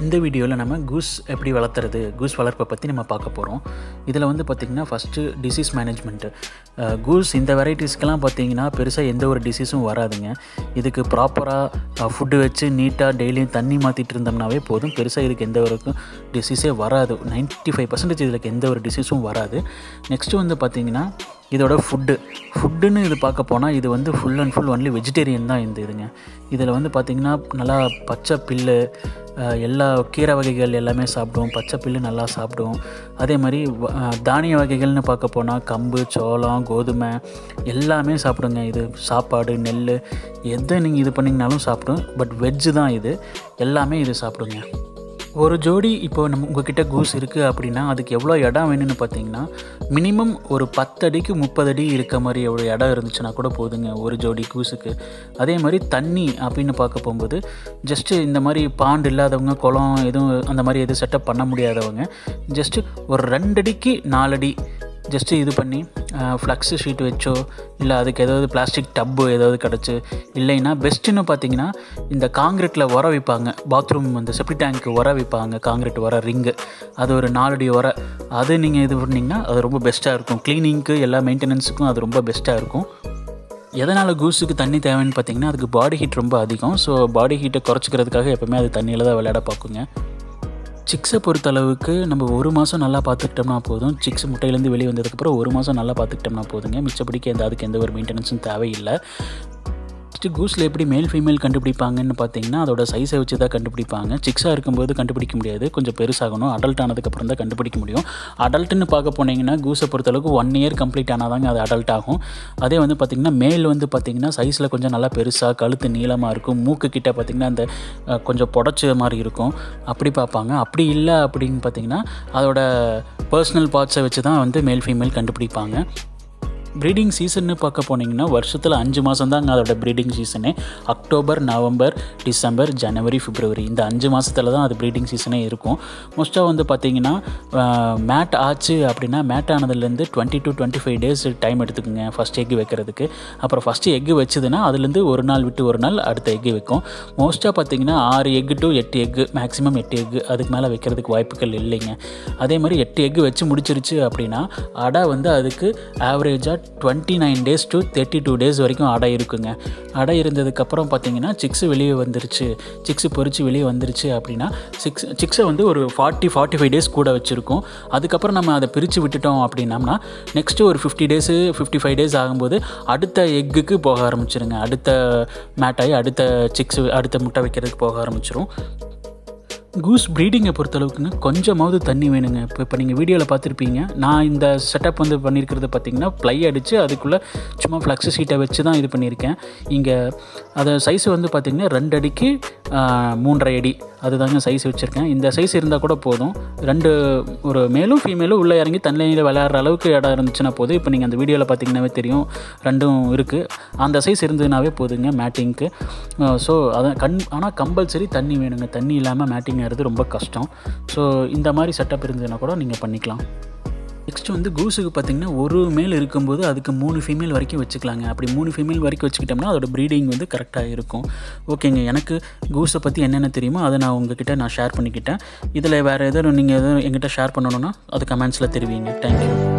இந்த வீடியோவில் நம்ம கூஸ் எப்படி வளர்த்துறது கூஸ் வளர்ப்பை பற்றி நம்ம பார்க்க போகிறோம் இதில் வந்து பார்த்திங்கன்னா ஃபஸ்ட்டு டிசீஸ் மேனேஜ்மெண்ட்டு கூஸ் இந்த வெரைட்டிஸ்க்கெலாம் பார்த்தீங்கன்னா பெருசாக எந்த ஒரு டிசீஸும் வராதுங்க இதுக்கு ப்ராப்பராக ஃபுட்டு வச்சு நீட்டாக டெய்லியும் தண்ணி மாற்றிட்டு இருந்தோம்னாவே போதும் பெருசாக இதுக்கு எந்த ஒரு டிசீஸே வராது 95% ஃபைவ் பர்சன்டேஜ் இதுக்கு எந்த ஒரு டிசீஸும் வராது நெக்ஸ்ட்டு வந்து பார்த்திங்கன்னா இதோட ஃபுட்டு ஃபுட்டுன்னு இது பார்க்க போனால் இது வந்து full and full only vegetarian தான் இந்த இதுங்க இதில் வந்து பார்த்திங்கன்னா நல்லா பச்சை பில்லு அஹ், எல்லா கீரை வகைகள் எல்லாமே சாப்பிடுவோம் பச்சை பில்லு நல்லா சாப்பிடுவோம் அதே மாதிரி வ- அஹ், தானிய வகைகள்னு பார்க்க போனால் கம்பு சோளம் கோதுமை எல்லாமே சாப்பிடுங்க இது சாப்பாடு நெல் எதை நீங்கள் இது பண்ணிங்கனாலும் சாப்பிடும் பட் வெஜ்ஜு தான் இது எல்லாமே இது சாப்பிடுங்க ஒரு ஜோடி இப்போ நம்ம உங்ககிட்ட கூஸ் இருக்குது அப்படின்னா அதுக்கு எவ்வளோ இடம் வேணும்னு பார்த்தீங்கன்னா மினிமம் ஒரு பத்து அடிக்கு முப்பது அடி இருக்க மாதிரி எவ்வளோ இடம் இருந்துச்சுன்னா கூட போதுங்க ஒரு ஜோடி கூஸுக்கு அதே மாதிரி தண்ணி அப்படின்னு பார்க்க போகும்போது ஜஸ்ட்டு இந்த மாதிரி பாண்டு இல்லாதவங்க குளம் எதுவும் அந்த மாதிரி எதுவும் செட்டப் பண்ண முடியாதவங்க ஜஸ்ட்டு ஒரு ரெண்டு அடிக்கு நாலடி ஜஸ்ட்டு இது பண்ணி ஃப்ளக்ஸு ஷீட் வச்சோ இல்லை அதுக்கு ஏதாவது பிளாஸ்டிக் டப்பு ஏதாவது கிடச்சி இல்லைன்னா பெஸ்ட்டுன்னு பார்த்தீங்கன்னா இந்த காங்கிரீட்டில் உர வைப்பாங்க பாத்ரூம் அந்த செப்டி டேங்க்கு உர வைப்பாங்க காங்கிரீட் உர ரிங்கு அது ஒரு நாலடி உர அது நீங்கள் இது பண்ணிங்கன்னா அது ரொம்ப பெஸ்ட்டாக இருக்கும் க்ளீனிங்க்கு எல்லா மெயின்டெனன்ஸுக்கும் அது ரொம்ப பெஸ்ட்டாக இருக்கும் எதனால் கூஸுக்கு தண்ணி தேவைன்னு பார்த்தீங்கன்னா அதுக்கு பாடி ஹீட் ரொம்ப அதிகம் ஸோ பாடி ஹீட்டை குறைச்சிக்கிறதுக்காக எப்போவுமே அது தண்ணியில் தான் விளையாட பார்க்குங்க சிக்ஸை பொறுத்தளவுக்கு நம்ம ஒரு மாதம் நல்லா பார்த்துக்கிட்டோம்னா போதும் சிக்ஸ் முட்டையிலேருந்து வெளியே வந்ததுக்கப்புறம் ஒரு மாதம் நல்லா பார்த்துக்கிட்டோம்னா போதுங்க மிச்சப்படிக்கு எந்த அதுக்கு எந்த ஒரு மெயின்டெனன்ஸும் தேவையில்லை நெக்ஸ்ட்டு கூஸில் எப்படி மேல் ஃபீமேல் கண்டுபிடிப்பாங்கன்னு பார்த்தீங்கன்னா அதோட சைஸை வச்சு தான் கண்டுபிடிப்பாங்க சிக்ஸாக இருக்கும்போது கண்டுபிடிக்க முடியாது கொஞ்சம் பெருசாகணும் அடல்ட் ஆனதுக்கப்புறம் தான் கண்டுபிடிக்க முடியும் அடல்ட்டுன்னு பார்க்க போனீங்கன்னா கூஸை பொறுத்தளவுக்கு ஒன் இயர் கம்ப்ளீட் ஆனால் தாங்க அது அடல்ட் ஆகும் அதே வந்து பார்த்திங்கன்னா மேல் வந்து பார்த்திங்கன்னா சைஸில் கொஞ்சம் நல்லா பெருசாக கழுத்து நீளமாக இருக்கும் மூக்கு கிட்ட பார்த்திங்கன்னா அந்த அஹ், கொஞ்சம் புடச்ச மாதிரி இருக்கும் அப்படி பார்ப்பாங்க அப்படி இல்லை அப்படின்னு பார்த்தீங்கன்னா அதோட பர்சனல் பார்ட்ஸை வச்சு தான் வந்து மேல் ஃபீமேல் கண்டுபிடிப்பாங்க ப்ரீடிங் சீசன்னு பார்க்க போனீங்கன்னா வருஷத்தில் அஞ்சு மாதம் தாங்க அதோட ப்ரீடிங் சீசனே அக்டோபர் நவம்பர் டிசம்பர் ஜனவரி பிப்ரவரி இந்த அஞ்சு மாதத்தில் தான் அது ப்ரீடிங் சீசனே இருக்கும் மோஸ்ட்டாக வந்து பார்த்தீங்கன்னா மேட் ஆச்சு அப்படின்னா மேட் ஆனதுலேருந்து twenty to twenty five days time எடுத்துக்குங்க ஃபஸ்ட் எக் வைக்கிறதுக்கு அப்புறம் ஃபஸ்ட்டு எக் வச்சதுன்னா அதுலேருந்து ஒரு நாள் விட்டு ஒரு நாள் அடுத்த எக் வைக்கும் மோஸ்ட்டாக பார்த்தீங்கன்னா ஆறு எக் டு எட்டு எக் மேக்ஸிமம் எட்டு எக் அதுக்கு மேலே வைக்கிறதுக்கு வாய்ப்புகள் இல்லைங்க அதே மாதிரி எட்டு எக் வச்சு முடிச்சிருச்சு அப்படின்னா அடை வந்து அதுக்கு ஆவரேஜாக twenty nine days to thirty two days வரைக்கும் அடை இருக்குங்க அடை இருந்ததுக்கப்புறம் பார்த்தீங்கன்னா சிக்ஸு வெளியே வந்துருச்சு சிக்ஸு பொரிச்சு வெளியே வந்துருச்சு அப்படின்னா சிக்ஸ் சிக்ஸை வந்து ஒரு ஃபார்ட்டி ஃபார்ட்டி ஃபைவ் டேஸ் கூட வச்சுருக்கோம் அதுக்கப்புறம் நம்ம அதை பிரித்து விட்டுட்டோம் அப்படின்னம்னா நெக்ஸ்ட்டு ஒரு fifty days fifty five days ஆகும்போது அடுத்த எக்குக்கு போக ஆரம்பிச்சிருங்க அடுத்த மேட்டாகி அடுத்த சிக்ஸ் அடுத்த முட்டை வைக்கிறதுக்கு போக ஆரம்பிச்சிரும் கூஸ் ப்ரீடிங்கை பொறுத்தளவுக்குங்க கொஞ்சமாவது தண்ணி வேணுங்க இப்போ இப்போ நீங்கள் வீடியோவில் பார்த்துருப்பீங்க நான் இந்த செட்டப் வந்து பண்ணியிருக்கிறது பார்த்தீங்கன்னா ப்ளை அடித்து அதுக்குள்ளே சும்மா ஃப்ளக்ஸ் சீட்டை வச்சு தான் இது பண்ணியிருக்கேன் இங்கே அதை சைஸ் வந்து பார்த்திங்கன்னா ரெண்டு அடிக்கு ஆஹ், மூன்றரை அடி அதுதாங்க சைஸ் வச்சுருக்கேன் இந்த சைஸ் இருந்தால் கூட போதும் ரெண்டு ஒரு மேலும் ஃபீமேலும் உள்ளே இறங்கி தண்ணியில் விளையாடுற அளவுக்கு இடம் இருந்துச்சுன்னா போதும் இப்போ நீங்கள் அந்த வீடியோவில் பார்த்தீங்கன்னாவே தெரியும் ரெண்டும் இருக்குது அந்த சைஸ் இருந்ததுனாவே போதுங்க மேட்டிங்க்கு ஸோ அதான் கண் ஆனால் கம்பல்சரி தண்ணி வேணுங்க தண்ணி இல்லாமல் மேட்டிங் ஆகிறது ரொம்ப கஷ்டம் ஸோ இந்த மாதிரி செட்டப் இருந்ததுன்னா கூட நீங்கள் பண்ணிக்கலாம் நெக்ஸ்ட் வந்து கூஸுக்கு பார்த்தீங்கன்னா ஒரு மேல் இருக்கும்போது அதுக்கு மூணு ஃபீமேல் வரைக்கும் வச்சுக்கலாங்க அப்படி மூணு ஃபீமேல் வரைக்கும் வச்சுக்கிட்டோம்னா அதோட ப்ரீடிங் வந்து கரெக்டாக இருக்கும் ஓகேங்க எனக்கு கூஸை பற்றி என்னென்ன தெரியுமோ அதை நான் உங்ககிட்ட நான் ஷேர் பண்ணிக்கிட்டேன் இதில் வேறு எதுவும் நீங்கள் எதுவும் எங்கிட்ட ஷேர் பண்ணணுன்னா அது கமெண்ட்ஸில் தெரிவிங்க தேங்க்யூ